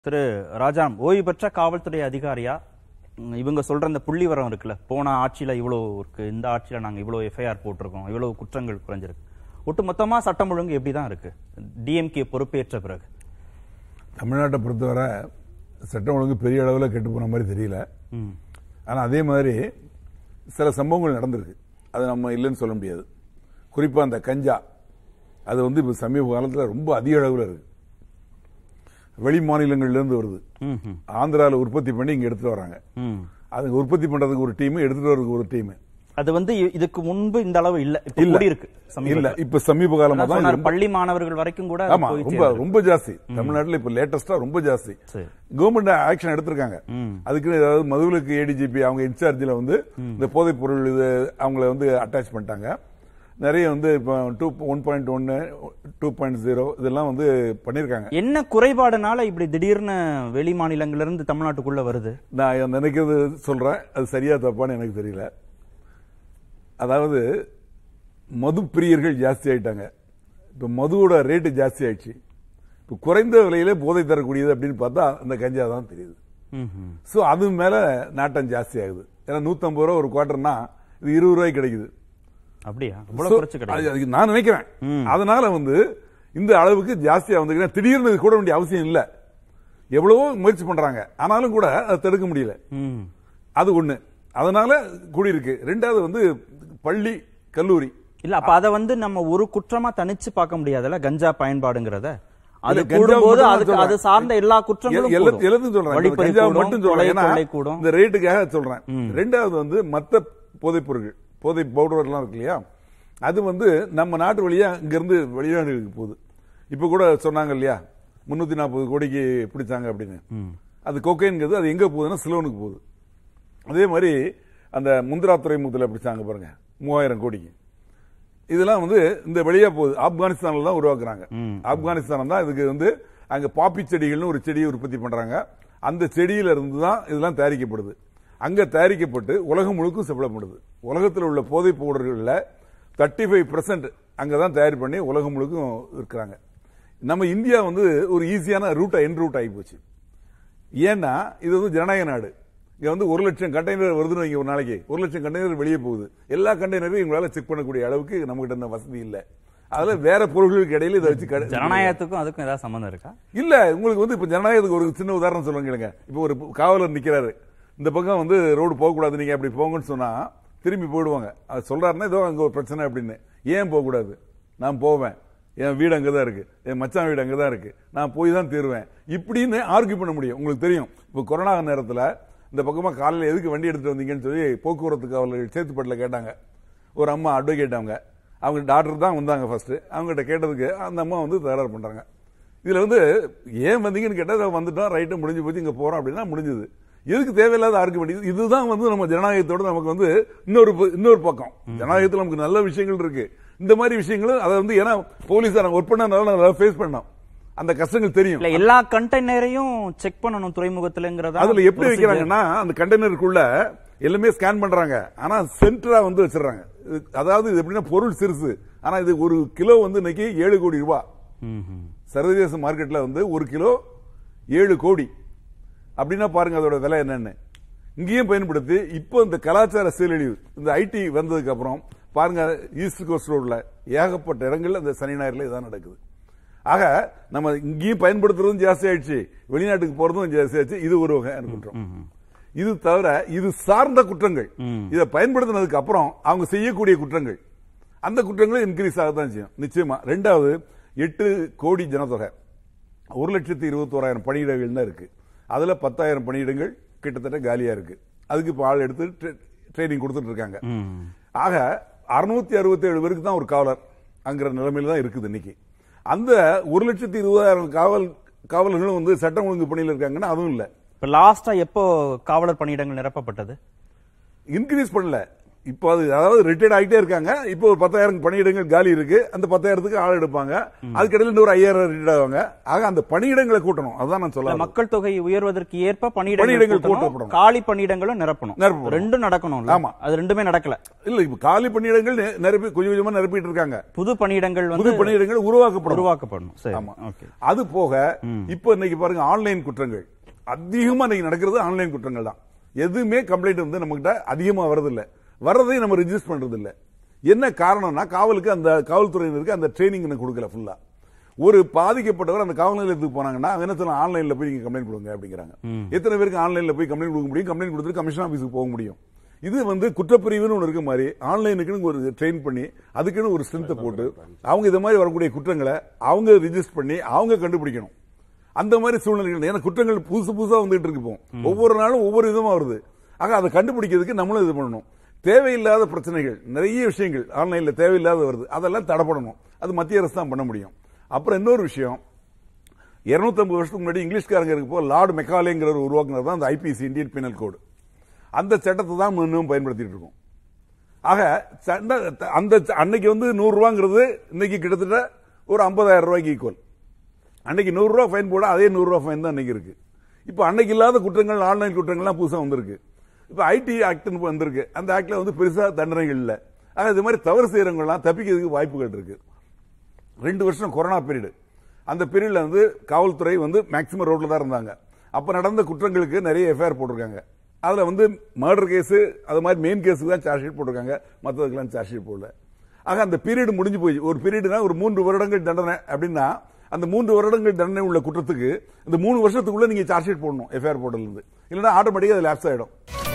திரு ராஜாம் ஓய்வு பெற்ற காவல்துறை அதிகாரியா ம், இவங்க சொல்ற இந்த புள்ளி வரம் இருக்குல்ல போன ஆட்சியில இவ்வளவு இருக்கு இந்த ஆட்சியில நாங்க இவ்வளவு எஃப்ஐஆர் போட்டிருக்கோம் இவ்வளவு குற்றங்கள் குறைஞ்சிருக்கு ஒட்டு மொத்தமா சட்டம் ஒழுங்கு எப்படிதான் இருக்கு டிஎம்கே பொறுப்பேற்ற பிறகு தமிழ்நாட்டை பொறுத்தவரை சட்டம் ஒழுங்கு பெரிய அளவில் கெட்டு போன மாதிரி தெரியல ம். ஆனால் அதே மாதிரி சில சம்பவங்கள் நடந்திருக்கு அது நம்ம இல்லைன்னு சொல்ல முடியாது குறிப்பாக அந்த கஞ்சா அது வந்து இப்போ சமீப காலத்தில் ரொம்ப அதிக அளவில் இருக்கு வெளி மாநிலங்கள்லேருந்து வருது ம், ம், ஆந்திராவில் உற்பத்தி பண்ணி இங்கே எடுத்துட்டு வராங்க ம். அது உற்பத்தி பண்ணுறதுக்கு ஒரு டீம் எடுத்துட்டு வரதுக்கு ஒரு டீம் அது வந்து இ- இதுக்கு முன்பு இந்த அளவு இல்ல இப்ப இல்ல. கூடி இருக்கு இல்ல சமீபத்துல. இப்ப சமீப காலமா அதான் தான் இது சொன்னார், ரொம்ப- பள்ளி மாணவர்கள் வரைக்கும் கூட அது ஆமா போய் ரொம்ப சேருது. ரொம்ப ஜாஸ்தி தமிழ்நாட்டுல இப்ப லேட்டஸ்டா ரொம்ப ஜாஸ்தி சரி. கவர்மெண்ட் ஆக்ஷன் எடுத்திருக்காங்க ம். அதுக்கு ஏதாவது மதுவிலக்கு ஏடிஜிபி அவங்க இன்சார்ஜில் வந்து இந்த போதைப் பொருள் இது அவங்கள வந்து அட்டாச் பண்ணிட்டாங்க நிறைய வந்து இப்போ டூ ஒன் பாயிண்ட் ஒன்னு டூ பாயிண்ட் ஜீரோ இதெல்லாம் வந்து பண்ணியிருக்காங்க என்ன குறைபாடுனால இப்படி திடீர்னு வெளி மாநிலங்கள்ல இருந்து தமிழ்நாட்டுக்குள்ள வருது நான் நினைக்கிறது சொல்றேன் அது சரியா தப்பான்னு எனக்கு தெரியல அதாவது மது பிரியர்கள் ஜாஸ்தி ஆயிட்டாங்க இப்ப மதுவோட ரேட்டு ஜாஸ்தி ஆயிடுச்சு இப்ப குறைந்த விலையிலே போதை தரக்கூடியது அப்படின்னு பார்த்தா அந்த கஞ்சா தான் தெரியுது ம், ம். சோ அது மேல நாட்டம் ஜாஸ்தி ஆகுது ஏன்னா நூத்தம்பது ரூபா ஒரு குவார்டர்னா இது இருபது ரூபாய்க்கு கிடைக்குது அப்படியா இவ்வளவு So, குறைச்சு கிடையாது அது- அதுக்கு நான் நினைக்கிறேன் அதனால வந்து இந்த அளவுக்கு ஜாஸ்தியா வந்து திடீர்னு இது கூட வேண்டிய அவசியம் இல்ல எவ்வளவோ முயற்சி பண்றாங்க ஆனாலும் கூட அதை தடுக்க முடியல ம். அது ஒண்ணு அதனால கூடியிருக்கு ரெண்டாவது வந்து பள்ளி கல்லூரி இல்ல அப்ப அத வந்து நம்ம ஒரு குற்றமா தனிச்சு பார்க்க முடியாதுல்ல கஞ்சா பயன்பாடுங்கிறத அது இல்ல, கஞ்சா கூடும்போது மட்டும் தான் அதுக்கு அது சொல்றேன். சார்ந்த எல்லா குற்றங்களும் எல்லா- கூடும். எல்லாத்தையும் சொல்றேன் இந்த வழிப்பறி கஞ்சா கூடும், மட்டும் சொல்றேன் கொலை, ஏன்னா, கொள்ளை கூடும் இந்த ரேட்டுக்காக சொல்றேன் ரெண்டாவது வந்து மத்த போதைப் பொருட்கள் போதை பவுடர் எல்லாம் இருக்கு இல்லையா அது வந்து நம்ம நாட்டு வழியா இங்க இருந்து வெளிநாடுகளுக்கு போகுது இப்ப கூட சொன்னாங்க இல்லையா முன்னூத்தி நாற்பது கோடிக்கு பிடிச்சாங்க அப்படின்னு அது கொக்கைன்கிறது அது எங்க போகுதுன்னா சிலோனுக்கு போகுது அதே மாதிரி அந்த முந்திரா துறைமுகத்தில் பிடிச்சாங்க பாருங்க மூவாயிரம் கோடிக்கு இதெல்லாம் வந்து இந்த வெளியா போகுது ஆப்கானிஸ்தான்ல தான் உருவாக்குறாங்க ஆப்கானிஸ்தான் தான் இதுக்கு வந்து அங்க பாப்பி செடிகள்னு ஒரு செடியை உற்பத்தி பண்றாங்க அந்த செடியில இருந்து தான் இதெல்லாம் தயாரிக்கப்படுது அங்க தயாரிக்கப்பட்டு உலகம் முழுக்கும் செப்படப்படுது உலகத்தில் உள்ள போதைப் பவுடர்களில் தேர்ட்டி ஃபைவ் பர்சன்ட் அங்கதான் தயார் பண்ணி உலகம் முழுக்கும் இருக்கிறாங்க நம்ம இந்தியா வந்து ஒரு ஈஸியான ரூட்டா என் ரூட் ஆகி போச்சு ஏன்னா இது வந்து ஜனநாயக நாடு இங்க வந்து ஒரு லட்சம் கண்டெய்னர் வருதுன்னு வைங்க ஒரு நாளைக்கு ஒரு லட்சம் கண்டெய்னர் வெளியே போகுது எல்லா கண்டெய்னரையும் எங்களால செக் பண்ணக்கூடிய அளவுக்கு நம்ம கிட்ட இந்த வசதி இல்ல அதுல வேற பொருள்களுக்கு இடையில இதை வச்சு கடை- ஜனநாயகத்துக்கும் அதுக்கும் ஏதாவது சம்பந்தம் இருக்கா இல்ல உங்களுக்கு வந்து இப்ப ஜனநாயகத்துக்கு ஒரு சின்ன உதாரணம் சொல்லுங்க கேளுங்க இப்ப ஒரு காவலர் நிக்கிறாரு இந்த பக்கம் வந்து ரோடு போக கூடாது நீங்க அப்படி போங்கன்னு சொன்னா திரும்பி போயிடுவாங்க அது சொல்றாருன்னா ஏதோ அங்க ஒரு பிரச்சனை அப்படின்னு ஏன் போக கூடாது நான் போவேன் என் வீடு அங்கதான் இருக்கு என் மச்சான் வீடு அங்கதான் இருக்கு நான் போய் தான் தீருவேன் இப்படின்னு ஆர்கியூ பண்ண முடியும் உங்களுக்கு தெரியும் இப்ப கொரோனா நேரத்துல இந்த பக்கமா காலையில எதுக்கு வண்டி எடுத்துட்டு வந்தீங்கன்னு சொல்லி போக்குவரத்து காவலர்கள் சேத்துப்பட்டில் கேட்டாங்க ஒரு அம்மா அட்வொகேட் அவங்க அவங்க டாக்டர் தான் வந்தாங்க ஃபர்ஸ்ட் அவங்ககிட்ட கேட்டதுக்கு அந்த அம்மா வந்து தகராறு பண்றாங்க இதுல வந்து ஏன் வந்தீங்கன்னு கேட்டா இதோ வந்துட்டோம் ரைட்டு முடிஞ்சு போச்சு இங்க போறோம் அப்படின்னா முடிஞ்சது எதுக்கு தேவையில்லாத ஆர்குமெண்ட் இதுதான் வந்து நம்ம ஜனநாயகத்தோட நமக்கு வந்து இன்னொரு ப- இன்னொரு பக்கம் ஜனநாயகத்துல நமக்கு நல்ல விஷயங்கள் இருக்கு இந்த மாதிரி விஷயங்களும் அதை வந்து ஏன்னா போலீஸா நாங்க ஒர்க் பண்ணனால ஃபேஸ் பண்ணோம் அந்த கஷ்டங்கள் தெரியும் இல்ல எல்லா கண்டெய்னரையும் செக் பண்ணணும் துறைமுகத்துலங்கிறதா அதுல எப்படி procedure. வைக்கிறாங்கன்னா அந்த கண்டெய்னருக்குள்ள எல்லாமே ஸ்கேன் பண்றாங்க ஆனா சென்டரா வந்து வச்சிடுறாங்க இது- அதாவது இது எப்படின்னா பொருள் சிறுசு ஆனா இது ஒரு கிலோ வந்து இன்னைக்கு ஏழு கோடி ரூபாய் ம், ம். சர்வதேச மார்க்கெட்ல வந்து ஒரு கிலோ ஏழு கோடி அப்படின்னா பாருங்க அதோட விலை என்னன்னு இங்கேயும் பயன்படுத்தி இப்போ இந்த கலாச்சார சீரழிவு இந்த ஐடி வந்ததுக்கு அப்புறம் பாருங்க ஈஸ்ட் கோஸ்ட் ரோட்ல ஏகப்பட்ட இடங்கள்ல இந்த சனி ஞாயிறுல இதான் நடக்குது ஆக நம்ம இங்கேயும் பயன்படுத்துறதும் ஜாஸ்தி ஆயிடுச்சு வெளிநாட்டுக்கு போறதும் ஜாஸ்தி ஆயிடுச்சு இது ஒரு வகையான குற்றம் இது தவிர இது சார்ந்த குற்றங்கள் இதை பயன்படுத்தினதுக்கு அப்புறம் அவங்க செய்யக்கூடிய குற்றங்கள் அந்த குற்றங்களும் இன்க்ரீஸ் ஆகத்தான் செய்யும் நிச்சயமா ரெண்டாவது எட்டு கோடி ஜனத்தொகை ஒரு லட்சத்தி இருபத்தோராயிரம் பணியிடங்கள் தான் இருக்கு அதுல பத்தாயிரம் பணியிடங்கள் கிட்டத்தட்ட காலியா இருக்கு அதுக்கு இப்போ ஆள் எடுத்து ட்ரெ- ட்ரைனிங் கொடுத்துட்டு இருக்காங்க ஆக அறுநூத்தி அறுபத்தி ஏழு பேருக்கு தான் ஒரு காவலர் அங்கிற நிலைமையில தான் இருக்குது இன்னைக்கு அந்த ஒரு லட்சத்தி இருபதாயிரம் காவல் காவலர்களும் வந்து சட்டம் ஒழுங்கு பணியில் இருக்காங்கன்னா அதுவும் இல்லை இப்ப லாஸ்டா எப்போ காவலர் பணியிடங்கள் நிரப்பப்பட்டது இன்க்ரீஸ் பண்ணல இப்போ அது அதாவது ரிட்டையர்ட் ஆகிட்டே இருக்காங்க இப்போ ஒரு பத்தாயிரம் பணியிடங்கள் காலி இருக்கு அந்த பத்தாயிரத்துக்கு ஆள் எடுப்பாங்க அதுக்கிடையில இன்னொரு ஐயாயிரம் ரிட்டையர்ட் ஆவாங்க ஆக அந்த பணியிடங்களை கூட்டணும் அதுதான் நான் இல்ல, சொல்ல மக்கள் தொகை உயர்வதற்கு ஏற்ப பணியிடங்கள் பணியிடங்கள் கூட்டணும், கூட்டப்படணும். காலி பணியிடங்களும் நிரப்பணும் நிரப்பணும். ரெண்டும் நடக்கணும் ஆமா. அது ரெண்டுமே நடக்கல இல்ல இப்ப காலி பணியிடங்கள் நெ- நிரப்பி கொஞ்சம் கொஞ்சமா நிரப்பிட்டு இருக்காங்க புது பணியிடங்கள் புது வந்து பணியிடங்கள் உருவாக்கப்படும் உருவாக்கப்படணும் சரி ஆமா ஓகே அது போக இப்போ இன்னைக்கு பாருங்க ஆன்லைன் குற்றங்கள் அதிகமா இன்னைக்கு நடக்கிறது ஆன்லைன் குற்றங்கள் தான் எதுவுமே கம்ப்ளைண்ட் வந்து நம்ம கிட்ட அதிகமா வர்றதில்ல வர்றதையும் நம்ம ரிஜிஸ்டர் பண்றது இல்ல என்ன காரணம்னா காவலுக்கு அந்த காவல்துறையினருக்கு அந்த ட்ரைனிங் எனக்கு கொடுக்கல ஃபுல்லா ஒரு பாதிக்கப்பட்டவர் அந்த காவல் நிலையத்துக்கு போனாங்கன்னா அவங்க என்ன சொல்லலாம் ஆன்லைன்ல போய் நீங்க கம்ப்ளைண்ட் கொடுங்க அப்படிங்கிறாங்க எத்தனை பேருக்கு ஆன்லைன்ல போய் கம்ப்ளைண்ட் கொடுக்க முடியும் கம்ப்ளைண்ட் கொடுத்துட்டு கமிஷன் ஆபீஸுக்கு போக முடியும் இது வந்து குற்றப்பிரிவுன்னு ஒன்று இருக்க மாதிரி ஆன்லைனுக்குன்னு ஒரு ட்ரெயின் பண்ணி அதுக்குன்னு ஒரு ஸ்ட்ரென்த்தை போட்டு அவங்க இது மாதிரி வரக்கூடிய குற்றங்களை அவங்க ரிஜிஸ்டர் பண்ணி அவங்க கண்டுபிடிக்கணும் அந்த மாதிரி சூழ்நிலைகள் ஏன்னா குற்றங்கள் புதுசு புதுசா வந்துட்டு இருக்கு இப்போ ஒவ்வொரு நாளும் ஒவ்வொரு விதமா வருது ஆக அதை கண்டுபிடிக்கிறதுக்கு நம்மளும் இது பண்ணணும் தேவையில்லாத பிரச்சனைகள் நிறைய விஷயங்கள் ஆன்லைன்ல தேவையில்லாத வருது அதெல்லாம் தடைப்படணும் அது மத்திய அரசு தான் பண்ண முடியும் அப்புறம் இன்னொரு விஷயம் 250 வருஷத்துக்கு முன்னாடி இங்கிலீஷ்காரங்க இருக்கப்போ லார்டு மெக்காலேங்கிறவர் உருவாக்குனது தான் அந்த ஐபிசி இந்தியன் பீனல் கோடு அந்த சட்டத்தை தான் இன்னும் பயன்படுத்திட்டு இருக்கோம் ஆக சண்ட- அந்த ச- அன்னைக்கு வந்து நூறு ரூபாங்கிறது இன்னைக்கு கிட்டத்தட்ட ஒரு 50000 ரூபாய்க்கு ஈக்குவல் அன்னைக்கு நூறு ரூபாய் ஃபைன் போட அதே நூறு ரூபாய் ஃபைன் தான் அன்னைக்கு இருக்கு இப்போ அன்னைக்கு இல்லாத குற்றங்கள் ஆன்லைன் குற்றங்கள்லாம் புதுசா வந்திருக்கு இப்போ ஐடி ஆக்ட்னு வந்திருக்கு அந்த ஆக்ட்ல வந்து பெருசா தண்டனைகள் இல்லை ஆக இது மாதிரி தவறு செய்யறவங்கலாம் தப்பிக்கிறதுக்கு வாய்ப்புகள் இருக்கு ரெண்டு வருஷம் கொரோனா பீரியடு அந்த பீரியட்ல வந்து காவல்துறை வந்து மேக்சிமம் ரோட்ல தான் இருந்தாங்க அப்ப நடந்த குற்றங்களுக்கு நிறைய எஃப்ஐஆர் போட்டிருக்காங்க அதுல வந்து மர்டர் கேஸ் அது மாதிரி மெயின் கேஸுக்கு தான் சார்ஜ் ஷீட் போட்டிருக்காங்க மற்றதுக்கெல்லாம் சார்ஜ் ஷீட் போடல ஆக அந்த பீரியட் முடிஞ்சு போய் ஒரு பீரியட்னா ஒரு மூன்று வருடங்கள் தண்டனை அப்படின்னா அந்த மூன்று வருடங்கள் தண்டனை உள்ள குற்றத்துக்கு இந்த மூணு வருஷத்துக்குள்ள நீங்க சார்ஜ் ஷீட் போடணும் எஃப்ஐஆர் போடல இருந்து இல்லைன்னா ஆட்டோமேட்டிக்கா அது லேப்ஸ் ஆயிடும்